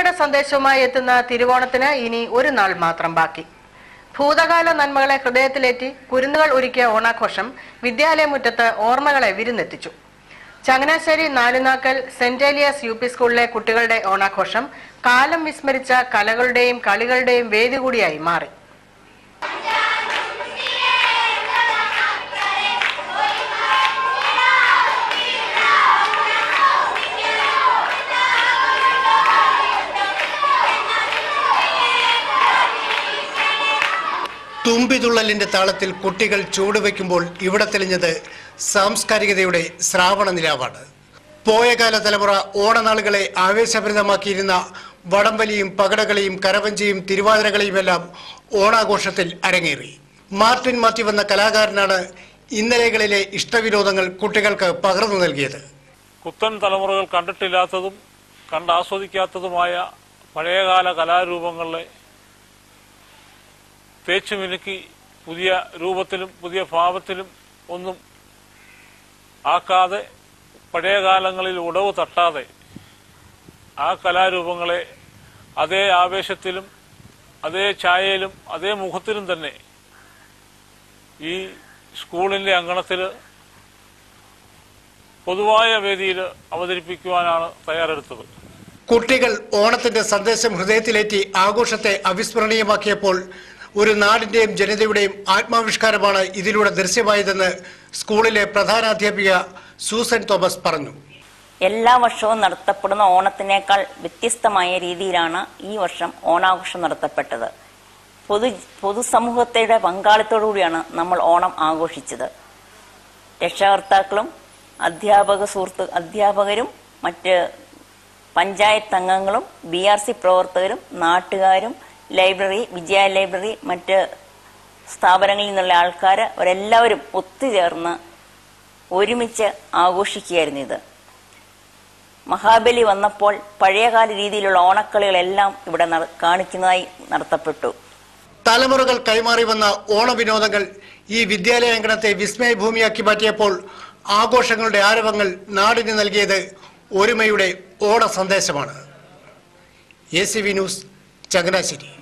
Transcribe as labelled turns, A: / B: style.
A: ഒരുമയുടെ സന്ദേശവുമായി എത്തുന്ന തിരുവോണത്തിന് ഇനി ഒരു നാൾ മാത്രം ബാക്കി ഭൂതകാല നന്മകളെ ഹൃദയത്തിലേറ്റി കുരുന്നുകൾ ഒരുക്കിയ ഓണാഘോഷം വിദ്യാലയമുറ്റത്ത് ഓർമ്മകളെ വിരുന്നെത്തിച്ചു Changanassery Nalunakkal saint Elias U P സ്കൂളിലെ കുട്ടികളുടെ ഓണാഘോഷം കാലം വിസ്മരിച്ച കലകളുടെയും കളികളുടെയും വേദി കൂടിയായി മാറി
B: തുമ്പിതുള്ളലിന്റെ താളത്തിൽ കുട്ടികൾ ചൂടുവെക്കുമ്പോൾ ഇവിടെ തെളിഞ്ഞത് സാംസ്കാരികതയുടെ ശ്രാവണ നിലാവാണ് പോയകാല തലമുറ ഓണനാളുകളെ ആവേശഭരിതമാക്കിയിരുന്ന വടംവലിയും പകടകളിയും കരവഞ്ചിയും തിരുവാതിരകളെയുമെല്ലാം ഓണാഘോഷത്തിൽ അരങ്ങേറി മാർട്ടിൻ മാറ്റി വന്ന കലാകാരനാണ് ഇന്നലെകളിലെ ഇഷ്ടവിനോദങ്ങൾ കുട്ടികൾക്ക് പകർന്നു നൽകിയത്
C: പുത്തൻ തലമുറകൾ കണ്ടിട്ടില്ലാത്തതും കണ്ടാസ്വദിക്കാത്തതുമായ പഴയകാല കലാരൂപങ്ങളെ തേച്ചു മിനുക്കി പുതിയ രൂപത്തിലും പുതിയ ഭാവത്തിലും ഒന്നും ആക്കാതെ പഴയ കാലങ്ങളിൽ ഉടവ് തട്ടാതെ ആ കലാരൂപങ്ങളെ അതേ ആവേശത്തിലും അതേ ഛായയിലും അതേ മുഖത്തിലും തന്നെ ഈ സ്കൂളിന്റെ അങ്കണത്തിൽ പൊതുവായ വേദിയിൽ അവതരിപ്പിക്കുവാനാണ് തയ്യാറെടുത്തത്
B: കുട്ടികൾ ഓണത്തിന്റെ സന്ദേശം ഹൃദയത്തിലേറ്റി ആഘോഷത്തെ അവിസ്മരണീയമാക്കിയപ്പോൾ ഒരു നാടിന്റെയും ജനതയുടെയും ആത്മാവിഷ്കാരമാണ് ഇതിലൂടെ ദൃശ്യമായതെന്ന് സ്കൂളിലെ പ്രധാനാധ്യാപിക സൂസൻ തോമസ് പറഞ്ഞു
D: എല്ലാ വർഷവും നടത്തപ്പെടുന്ന ഓണത്തിനേക്കാൾ വ്യത്യസ്തമായ രീതിയിലാണ് ഈ വർഷം ഓണാഘോഷം നടത്തപ്പെട്ടത് പൊതു പൊതുസമൂഹത്തിന്റെ പങ്കാളിത്തോടുകൂടിയാണ് നമ്മൾ ഓണം ആഘോഷിച്ചത് രക്ഷകർത്താക്കളും അധ്യാപക സുഹൃത്ത് അധ്യാപകരും മറ്റ് പഞ്ചായത്ത് അംഗങ്ങളും ബി ആർ സി പ്രവർത്തകരും നാട്ടുകാരും ലൈബ്രറി വിജയ ലൈബ്രറി മറ്റ് സ്ഥാപനങ്ങളിൽ നിന്നുള്ള ആൾക്കാർ അവരെല്ലാവരും ഒത്തുചേർന്ന് ഒരുമിച്ച് ആഘോഷിക്കുകയായിരുന്നു ഇത് മഹാബലി വന്നപ്പോൾ പഴയകാല രീതിയിലുള്ള ഓണക്കളികളെല്ലാം ഇവിടെ നട- കാണിക്കുന്നതായി നടത്തപ്പെട്ടു
B: തലമുറകൾ കൈമാറി വന്ന ഓണവിനോദങ്ങൾ ഈ വിദ്യാലയാങ്കണത്തെ വിസ്മയഭൂമിയാക്കി മാറ്റിയപ്പോൾ ആഘോഷങ്ങളുടെ ആരവങ്ങൾ നാടിന് നൽകിയത് ഒരുമയുടെ ഓണ സന്ദേശമാണ് A C V news Changanassery